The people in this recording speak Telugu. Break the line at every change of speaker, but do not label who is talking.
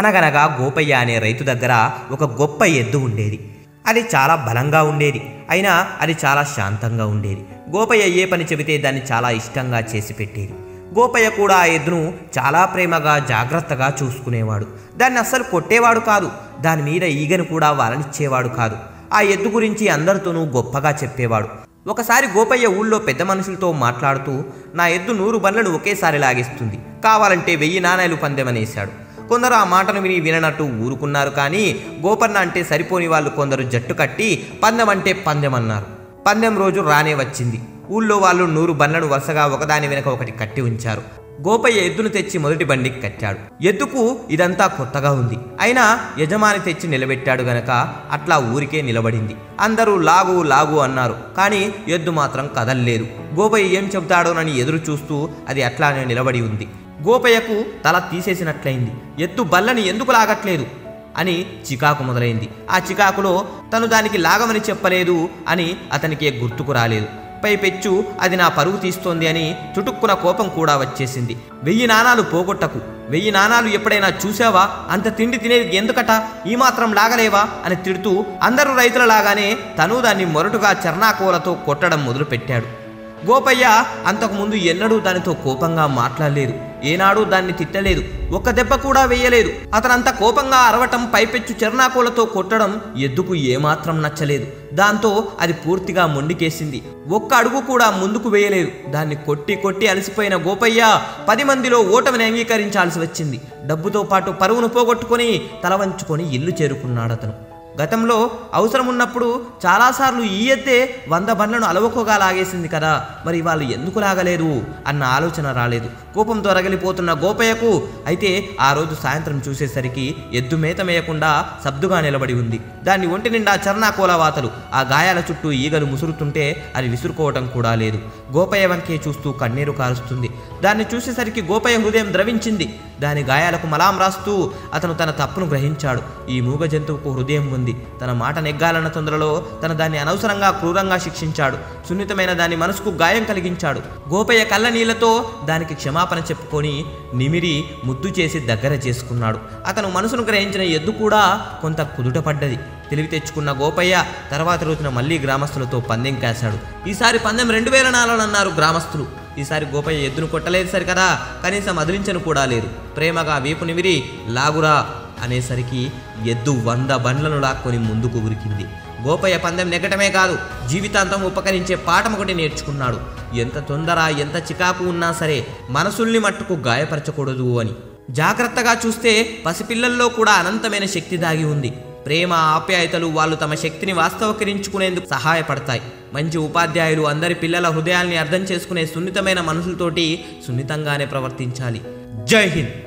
అనగనగా గోపయ్య అనే రైతు దగ్గర ఒక గొప్ప ఎద్దు ఉండేది అది చాలా బలంగా ఉండేది అయినా అది చాలా శాంతంగా ఉండేది గోపయ్య ఏ పని చెబితే దాన్ని చాలా ఇష్టంగా చేసి పెట్టేది గోపయ్య కూడా ఆ ఎద్దును చాలా ప్రేమగా జాగ్రత్తగా చూసుకునేవాడు దాన్ని అస్సలు కొట్టేవాడు కాదు దాని మీద ఈగను కూడా వలనిచ్చేవాడు కాదు ఆ ఎద్దు గురించి అందరితోనూ గొప్పగా చెప్పేవాడు ఒకసారి గోపయ్య ఊళ్ళో పెద్ద మనుషులతో మాట్లాడుతూ నా ఎద్దు నూరు బండ్లను ఒకేసారి లాగేస్తుంది కావాలంటే వెయ్యి నాణేలు పందెమనేశాడు కొందరు ఆ మాటను విని విననట్టు ఊరుకున్నారు కానీ గోపన్న అంటే సరిపోని వాళ్ళు కొందరు జట్టు కట్టి పందెం అంటే పందెం అన్నారు పందెం రోజు రానే వచ్చింది ఊళ్ళో వాళ్ళు నూరు బండ్లను వరుసగా ఒకదాని వెనక ఒకటి కట్టి ఉంచారు గోపయ్య ఎద్దును తెచ్చి మొదటి బండికి కట్టాడు ఎద్దుకు ఇదంతా కొత్తగా ఉంది అయినా యజమాని తెచ్చి నిలబెట్టాడు గనక అట్లా ఊరికే నిలబడింది అందరూ లాగు లాగు అన్నారు కానీ ఎద్దు మాత్రం కదల్లేదు గోపయ్య ఏం చెబుతాడోనని ఎదురు చూస్తూ అది అట్లానే నిలబడి ఉంది గోపయ్యకు తల తీసేసినట్లయింది ఎద్దు బల్లని ఎందుకు లాగట్లేదు అని చికాకు మొదలైంది ఆ చికాకులో తను దానికి లాగమని చెప్పలేదు అని అతనికి గుర్తుకు రాలేదు పైపెచ్చు అది నా పరుగు తీస్తోంది అని చుటుక్కున కోపం కూడా వచ్చేసింది వెయ్యి నాణాలు పోగొట్టకు వెయ్యి నాణాలు ఎప్పుడైనా చూసావా అంత తిండి తినేది ఎందుకట ఈ మాత్రం లాగలేవా అని తిడుతూ అందరూ రైతుల లాగానే తను దాన్ని మొరటుగా చర్నాకోలతో కొట్టడం మొదలుపెట్టాడు గోపయ్య అంతకుముందు ఎన్నడూ దానితో కోపంగా మాట్లాడలేదు ఏనాడు దాన్ని తిట్టలేదు ఒక్క దెబ్బ కూడా వేయలేదు అతనంత కోపంగా అరవటం పైపెచ్చు చెర్నాకోలతో కొట్టడం ఎద్దుకు ఏమాత్రం నచ్చలేదు దాంతో అది పూర్తిగా మొండికేసింది ఒక్క అడుగు కూడా ముందుకు వేయలేదు దాన్ని కొట్టి కొట్టి అలసిపోయిన గోపయ్య పది మందిలో ఓటమిని అంగీకరించాల్సి వచ్చింది డబ్బుతో పాటు పరువును పోగొట్టుకొని తల వంచుకొని ఇల్లు చేరుకున్నాడు అతను గతంలో అవసరం ఉన్నప్పుడు చాలాసార్లు ఈ ఎత్తే వంద బండ్లను అలవకోగా లాగేసింది కదా మరి వాళ్ళు ఎందుకు లాగలేరు అన్న ఆలోచన రాలేదు కోపంతో రగిలిపోతున్న గోపయ్యకు అయితే ఆ రోజు సాయంత్రం చూసేసరికి ఎద్దు మేత మేయకుండా సబ్దుగా నిలబడి ఉంది దాన్ని ఒంటి నిండా చర్నాకోల వాతలు ఆ గాయాల చుట్టూ ఈగలు ముసురుతుంటే అది విసురుకోవటం కూడా లేదు గోపయ్య వంకే చూస్తూ కన్నీరు కారుస్తుంది దాన్ని చూసేసరికి గోపయ్య హృదయం ద్రవించింది దాని గాయాలకు మలాం రాస్తూ అతను తన తప్పును గ్రహించాడు ఈ మూగ జంతువుకు హృదయం ఉంది తన మాట నెగ్గాలన్న తొందరలో తన దాన్ని అనవసరంగా క్రూరంగా శిక్షించాడు సున్నితమైన దాని మనసుకు గాయం కలిగించాడు గోపయ్య కళ్ళ నీళ్లతో దానికి క్షమాపణ చెప్పుకొని నిమిరి ముద్దు చేసి దగ్గర చేసుకున్నాడు అతను మనసును గ్రహించిన ఎద్దు కూడా కొంత కుదుటపడ్డది తెలివి తెచ్చుకున్న గోపయ్య తర్వాత రోజున మళ్ళీ గ్రామస్తులతో పందెం కాశాడు ఈసారి పందెం రెండు వేల నాలుగు అన్నారు గ్రామస్తులు ఈసారి గోపయ్య ఎద్దును కొట్టలేదు సరి కదా కనీసం అదిలించను కూడా లేదు ప్రేమగా వీపు నిమిరి లాగురా అనేసరికి ఎద్దు వంద బండ్లను లాక్కొని ముందుకు ఉరికింది గోపయ్య పందెం నెగ్గటమే కాదు జీవితాంతం ఉపకరించే పాఠం ఒకటి నేర్చుకున్నాడు ఎంత తొందర ఎంత చికాకు ఉన్నా సరే మనసుల్ని మట్టుకు గాయపరచకూడదు అని జాగ్రత్తగా చూస్తే పసిపిల్లల్లో కూడా అనంతమైన శక్తి దాగి ఉంది ప్రేమ ఆప్యాయతలు వాళ్ళు తమ శక్తిని వాస్తవకరించుకునేందుకు సహాయపడతాయి మంచి ఉపాధ్యాయులు అందరి పిల్లల హృదయాల్ని అర్థం చేసుకునే సున్నితమైన మనసులతోటి సున్నితంగానే ప్రవర్తించాలి జై హింద్